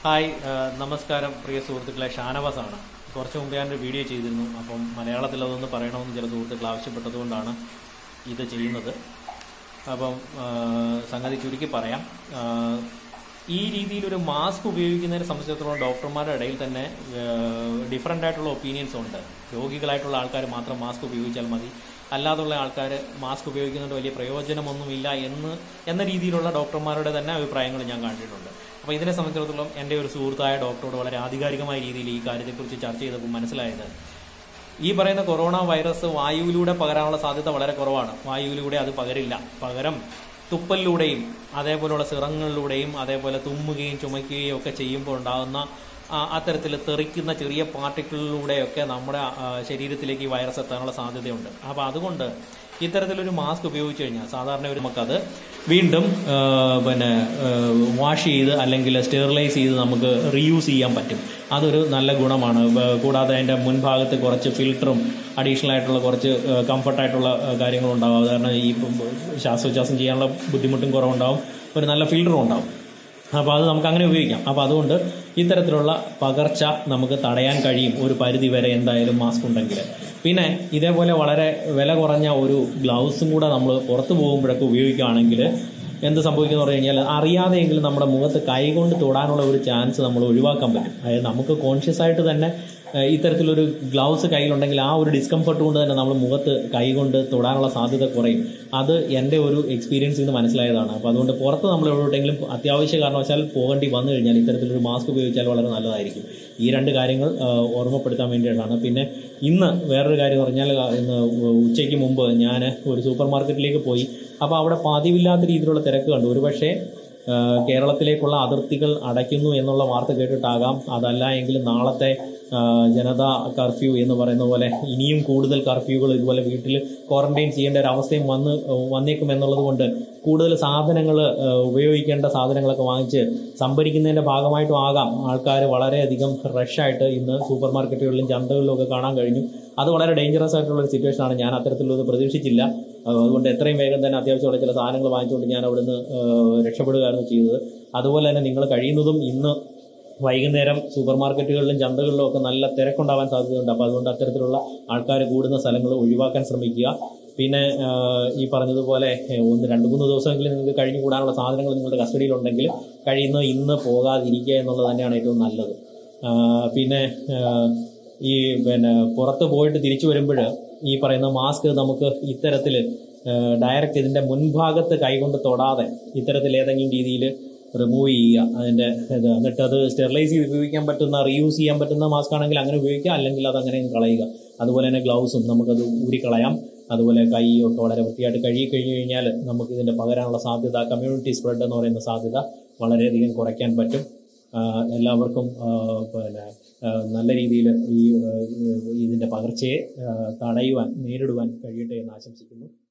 hi ആ, നമസ്കാരം പ്രിയ സുഹൃത്തുക്കളെ ഷാനവാസാണ് കുറച്ച് മുമ്പ് ഞാനൊരു വീഡിയോ ചെയ്തിരുന്നു അപ്പം മലയാളത്തിൽ അതൊന്ന് പറയണമെന്ന് ചില സുഹൃത്തുക്കൾ ആവശ്യപ്പെട്ടതുകൊണ്ടാണ് ഇത് ചെയ്യുന്നത് അപ്പം ആ, സംഗതി ചുരുക്കി പറയാം ആ, ഈ രീതിയിലൊരു മാസ്ക് ഉപയോഗിക്കുന്നതിനെ സംബന്ധിച്ചിടത്തോളം ഡോക്ടർമാരുടെ ഇടയിൽ തന്നെ ഡിഫറൻ്റ് ആയിട്ടുള്ള ഒപ്പീനിയൻസ് ഉണ്ട് രോഗികളായിട്ടുള്ള ആൾക്കാർ മാത്രം മാസ്ക് ഉപയോഗിച്ചാൽ മതി അല്ലാതുള്ള ആൾക്കാർ മാസ്ക് ഉപയോഗിക്കുന്നതുകൊണ്ട് വലിയ പ്രയോജനമൊന്നുമില്ല എന്ന് എന്ന രീതിയിലുള്ള ഡോക്ടർമാരുടെ തന്നെ അഭിപ്രായങ്ങൾ ഞാൻ കണ്ടിട്ടുണ്ട് അപ്പോൾ ഇതിനെ സംബന്ധിച്ചിടത്തോളം എൻ്റെ ഒരു സുഹൃത്തായ ഡോക്ടറോട് വളരെ ആധികാരികമായ രീതിയിൽ ഈ കാര്യത്തെക്കുറിച്ച് ചർച്ച ചെയ്തപ്പോൾ മനസ്സിലായത് ഈ പറയുന്ന കൊറോണ വൈറസ് വായുവിലൂടെ പകരാനുള്ള സാധ്യത വളരെ കുറവാണ് വായുവിലൂടെ അത് പകരില്ല പകരം തുപ്പലിലൂടെയും അതേപോലുള്ള സിറങ്ങളിലൂടെയും അതേപോലെ തുമ്മുകയും ചുമയ്ക്കുകയും ഒക്കെ ചെയ്യുമ്പോൾ ഉണ്ടാകുന്ന ആ, അത്തരത്തിൽ തെറിക്കുന്ന ചെറിയ പാർട്ടിക്കിളിലൂടെയൊക്കെ നമ്മുടെ ആ, ശരീരത്തിലേക്ക് ഈ വൈറസ് എത്താനുള്ള സാധ്യതയുണ്ട് അപ്പോൾ അതുകൊണ്ട് ഇത്തരത്തിലൊരു മാസ്ക് ഉപയോഗിച്ച് കഴിഞ്ഞാൽ സാധാരണ ഒരു നമുക്കത് വീണ്ടും ആ, പിന്നെ വാഷ് ചെയ്ത് അല്ലെങ്കിൽ സ്റ്റെറിലൈസ് ചെയ്ത് നമുക്ക് റീയൂസ് ചെയ്യാൻ പറ്റും അതൊരു നല്ല ഗുണമാണ് വ- കൂടാതെ അതിൻ്റെ മുൻഭാഗത്ത് കുറച്ച് ഫിൽറ്ററും അഡീഷണൽ ആയിട്ടുള്ള കുറച്ച് കംഫർട്ടായിട്ടുള്ള കാര്യങ്ങളും ഉണ്ടാവും കാരണം ഈ ഇപ്പം ശ്വാസോച്ഛ്വാസം ചെയ്യാനുള്ള ബുദ്ധിമുട്ടും കുറവുണ്ടാവും ഒരു നല്ല ഫിൽറ്ററും ഉണ്ടാവും അപ്പോൾ അത് നമുക്ക് അങ്ങനെ ഉപയോഗിക്കാം അപ്പോൾ അതുകൊണ്ട് ഇത്തരത്തിലുള്ള പകർച്ച നമുക്ക് തടയാൻ കഴിയും ഒരു പരിധി വരെ എന്തായാലും മാസ്ക് ഉണ്ടെങ്കിൽ പിന്നെ ഇതേപോലെ വളരെ വില കുറഞ്ഞ ഒരു ഗ്ലൗസും കൂടെ നമ്മൾ പുറത്ത് പോകുമ്പോഴൊക്കെ ഉപയോഗിക്കുകയാണെങ്കിൽ എന്ത് സംഭവിക്കുന്നു പറഞ്ഞു കഴിഞ്ഞാൽ അറിയാതെയെങ്കിലും നമ്മുടെ മുഖത്ത് കൈകൊണ്ട് തൊടാനുള്ള ഒരു ചാൻസ് നമ്മൾ ഒഴിവാക്കാൻ പറ്റും അതായത് നമുക്ക് കോൺഷ്യസ് ആയിട്ട് തന്നെ ഏഹ് ഇത്തരത്തിലൊരു ഗ്ലൗസ് കയ്യിലുണ്ടെങ്കിൽ ആ ഒരു ഡിസ്കംഫർട്ട് കൊണ്ട് തന്നെ നമ്മൾ മുഖത്ത് കൈകൊണ്ട് തൊടാനുള്ള സാധ്യത കുറയും അത് എൻ്റെ ഒരു എക്സ്പീരിയൻസിൽ നിന്ന് മനസ്സിലായതാണ് അപ്പോൾ അതുകൊണ്ട് പുറത്ത് നമ്മൾ എവിടെയെങ്കിലും അത്യാവശ്യ കാരണവശാൽ പോകേണ്ടി വന്നു കഴിഞ്ഞാൽ ഇത്തരത്തിലൊരു മാസ്ക് ഉപയോഗിച്ചാൽ വളരെ നല്ലതായിരിക്കും ഈ രണ്ട് കാര്യങ്ങൾ ഏഹ് ഓർമ്മപ്പെടുത്താൻ വേണ്ടിയിട്ടാണ് പിന്നെ ഇന്ന് വേറൊരു കാര്യം പറഞ്ഞാൽ ഇന്ന് ഉച്ചയ്ക്ക് മുമ്പ് ഞാൻ ഒരു സൂപ്പർ മാർക്കറ്റിലേക്ക് പോയി അപ്പോൾ അവിടെ പതിവില്ലാത്ത രീതിയിലുള്ള തിരക്ക് കണ്ടു ഒരുപക്ഷേ ഏഹ് കേരളത്തിലേക്കുള്ള അതിർത്തികൾ അടയ്ക്കുന്നു എന്നുള്ള വാർത്ത കേട്ടിട്ടാകാം അതല്ല എങ്കിൽ നാളത്തെ ഏഹ് ജനതാ കർഫ്യൂ എന്ന് പറയുന്ന പോലെ ഇനിയും കൂടുതൽ കർഫ്യൂകൾ ഇതുപോലെ വീട്ടിൽ ക്വാറന്റൈൻ ചെയ്യേണ്ട ഒരു അവസ്ഥയും വന്ന് വന്നേക്കും എന്നുള്ളത് കൊണ്ട് കൂടുതൽ സാധനങ്ങൾ ഉപയോഗിക്കേണ്ട സാധനങ്ങളൊക്കെ വാങ്ങിച്ച് സംഭരിക്കുന്നതിന്റെ ഭാഗമായിട്ടും ആകാം ആൾക്കാർ വളരെയധികം റഷായിട്ട് ഇന്ന് സൂപ്പർ മാർക്കറ്റുകളിലും ചന്തകളിലും ഒക്കെ കാണാൻ കഴിഞ്ഞു അത് വളരെ ഡേഞ്ചറസ് ആയിട്ടുള്ള ഒരു സിറ്റുവേഷൻ ആണ് ഞാൻ അത്തരത്തിലുള്ളത് പ്രതീക്ഷിച്ചില്ല ഏഹ് അതുകൊണ്ട് എത്രയും വേഗം തന്നെ അത്യാവശ്യമുള്ള ചില സാധനങ്ങൾ വാങ്ങിച്ചുകൊണ്ട് ഞാൻ അവിടുന്ന് ഏഹ് രക്ഷപ്പെടുകയായിരുന്നു ചെയ്തത് അതുപോലെ തന്നെ നിങ്ങൾ കഴിയുന്നതും ഇന്ന് വൈകുന്നേരം സൂപ്പർ മാർക്കറ്റുകളിലും ചന്തകളിലും ഒക്കെ നല്ല തിരക്കുണ്ടാവാൻ സാധ്യതയുണ്ട് അപ്പോൾ അതുകൊണ്ട് അത്തരത്തിലുള്ള ആൾക്കാർ കൂടുന്ന സ്ഥലങ്ങൾ ഒഴിവാക്കാൻ ശ്രമിക്കുക പിന്നെ ആഹ്, ഈ പറഞ്ഞതുപോലെ ഏഹ്, ഒന്ന് രണ്ട് മൂന്ന് ദിവസമെങ്കിലും നിങ്ങൾക്ക് കഴിഞ്ഞു കൂടാനുള്ള സാധനങ്ങൾ നിങ്ങളുടെ കസ്റ്റഡിയിലുണ്ടെങ്കിൽ കഴിയുന്ന ഇന്ന് പോകാതിരിക്കുക എന്നുള്ളത് തന്നെയാണ് ഏറ്റവും നല്ലത് ആഹ്, പിന്നെ ആഹ്, ഈ പിന്നെ പുറത്ത് പോയിട്ട് തിരിച്ചു വരുമ്പോൾ ഈ പറയുന്ന മാസ്ക് നമുക്ക് ഇത്തരത്തിൽ ഡയറക്റ്റ് ഇതിന്റെ മുൻഭാഗത്ത് കൈകൊണ്ട് തൊടാതെ ഇത്തരത്തിൽ ഏതെങ്കിലും രീതിയിൽ റിമൂവ് ചെയ്യുക അതിന്റെ ഇത് എന്നിട്ട് അത് സ്റ്റെറിലൈസ് ചെയ്ത് ഉപയോഗിക്കാൻ പറ്റുന്ന റീയൂസ് ചെയ്യാൻ പറ്റുന്ന മാസ്ക് ആണെങ്കിൽ അങ്ങനെ ഉപയോഗിക്കുക അല്ലെങ്കിൽ അത് അങ്ങനെ കളയുക അതുപോലെ തന്നെ ഗ്ലൗസും നമുക്കത് ഊരിക്കളയാം അതുപോലെ കൈയൊക്കെ വളരെ വൃത്തിയായിട്ട് കഴുകി കഴിഞ്ഞു കഴിഞ്ഞാൽ നമുക്ക് ഇതിന്റെ പകരാനുള്ള സാധ്യത കമ്മ്യൂണിറ്റി സ്പ്രെഡ് എന്ന് പറയുന്ന സാധ്യത വളരെയധികം കുറയ്ക്കാൻ പറ്റും ആഹ് എല്ലാവർക്കും ആഹ് പിന്നെ ആഹ് നല്ല രീതിയിൽ ഈ ആഹ് ഇതിന്റെ പകർച്ചയെ ആഹ് തടയുവാൻ നേരിടുവാൻ കഴിയട്ടെ എന്ന് ആശംസിക്കുന്നു